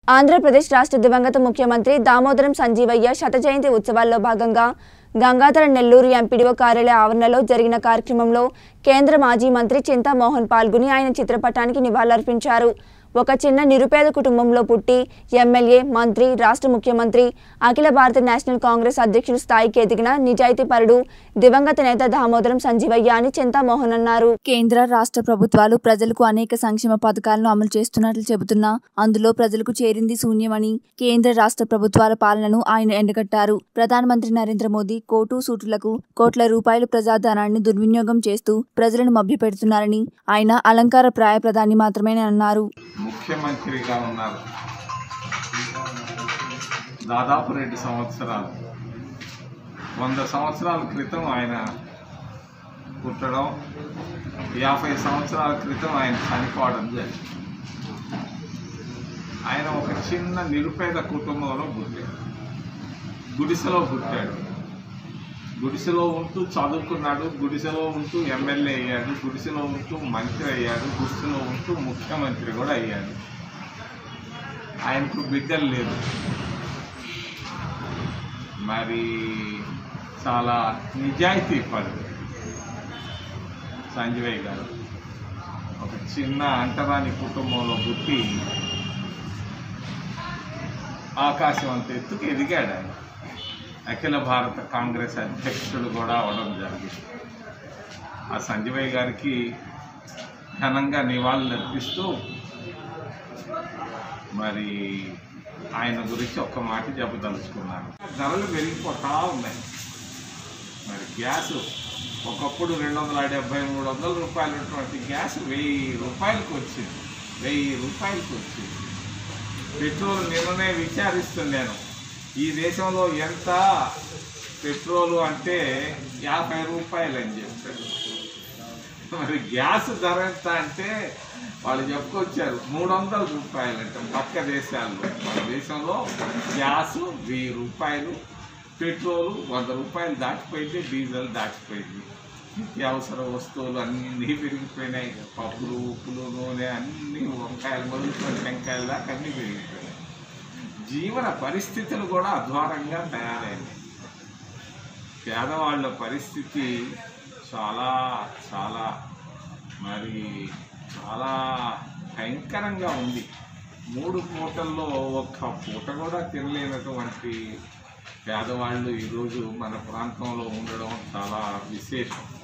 ఆంధ్రప్రదేశ్ రాష్ట్ర దివంగత ముఖ్యమంత్రి దామోదరం సంజీవయ్య శత జయంతి ఉత్సవాల్లో భాగంగా గంగాధర నెల్లూరు ఎంపీడీఓ కార్యాలయ ఆవరణలో జరిగిన కార్యక్రమంలో కేంద్ర మాజీ మంత్రి చింతామోహన్ పాల్గొని ఆయన చిత్రపటానికి నివాళులర్పించారు ఒక చిన్న నిరుపేద కుటుంబంలో పుట్టి ఎమ్మెల్యే మంత్రి రాష్ట్ర ముఖ్యమంత్రి అఖిల భారత నేషనల్ కాంగ్రెస్ అధ్యక్షుడు స్థాయికి ఎదిగిన నిజాయితీపరుడు దివంగత నేత దామోదరం సంజీవయ్య అని చింతామోహన్ అన్నారు కేంద్ర రాష్ట్ర ప్రభుత్వాలు ప్రజలకు అనేక సంక్షేమ పథకాలను అమలు చేస్తున్నట్లు చెబుతున్నా అందులో ప్రజలకు చేరింది శూన్యమని కేంద్ర రాష్ట్ర ప్రభుత్వాల పాలనను ఆయన ఎండగట్టారు ప్రధానమంత్రి నరేంద్ర మోదీ కోటు సూటులకు కోట్ల రూపాయల ప్రజాధనాన్ని దుర్వినియోగం చేస్తూ ప్రజలను మభ్యపెడుతున్నారని ఆయన అలంకార ప్రాయ ప్రధాని మాత్రమే అన్నారు ముఖ్యమంత్రిగా ఉన్నారు దాదాపు రెండు సంవత్సరాలు వంద సంవత్సరాల క్రితం ఆయన పుట్టడం యాభై సంవత్సరాల క్రితం ఆయన చనిపోవడం జరిగింది ఆయన ఒక చిన్న నిరుపేద కుటుంబంలో పుట్టాడు గుడిసెలో పుట్టాడు గుడిసెలో ఉంటూ చదువుకున్నాడు గుడిసెలో ఉంటూ ఎమ్మెల్యే అయ్యాడు గుడిసెలో ఉంటూ మంత్రి అయ్యాడు గుడిసెలో ఉంటూ ముఖ్యమంత్రి కూడా అయ్యాడు ఆయనకు బిడ్డలు లేదు మరి చాలా నిజాయితీ పడు సంజయ్ గారు ఒక చిన్న అంటరాని కుటుంబంలో పుట్టి ఆకాశం అంత ఎత్తుకు ఎదిగాడు ఆయన అఖిల భారత కాంగ్రెస్ అధ్యక్షుడు కూడా అవడం జరిగింది ఆ సంజయ్ గారికి ఘనంగా నివాళులు అర్పిస్తూ మరి ఆయన గురించి ఒక్క మాట చెప్పదలుచుకున్నాను ధరలు పెరిగిపోతా ఉన్నాయి మరి గ్యాస్ ఒకప్పుడు రెండు వందల డెబ్బై మూడు వందల రూపాయలు ఉన్నటువంటి గ్యాస్ వెయ్యి రూపాయలకు వచ్చింది వెయ్యి రూపాయలకు వచ్చింది పెట్రోల్ నిన్ననే విచారిస్తున్నాను ఈ దేశంలో ఎంత పెట్రోలు అంటే యాభై రూపాయలు అని చెప్పారు మరి గ్యాస్ ధర ఎంత అంటే వాళ్ళు చెప్పుకొచ్చారు మూడు వందల రూపాయలు అంటే పక్క దేశాల్లో మన దేశంలో గ్యాస్ వెయ్యి రూపాయలు పెట్రోలు వంద రూపాయలు దాటిపోయింది డీజిల్ దాటిపోయింది నిత్యావసర వస్తువులు అన్నీ పెరిగిపోయినాయి పప్పులు ఉప్పులు నూనె అన్నీ వంకాయలు మొదలుకొని టెంకాయలు దాకా అన్నీ పెరిగిపోయినాయి జీవన పరిస్థితులు కూడా అధ్వానంగా తయారైనాయి పేదవాళ్ళ పరిస్థితి చాలా చాలా మరి చాలా భయంకరంగా ఉంది మూడు పూటల్లో ఒక్క పూట కూడా తినలేనటువంటి పేదవాళ్ళు ఈరోజు మన ప్రాంతంలో ఉండడం చాలా విశేషం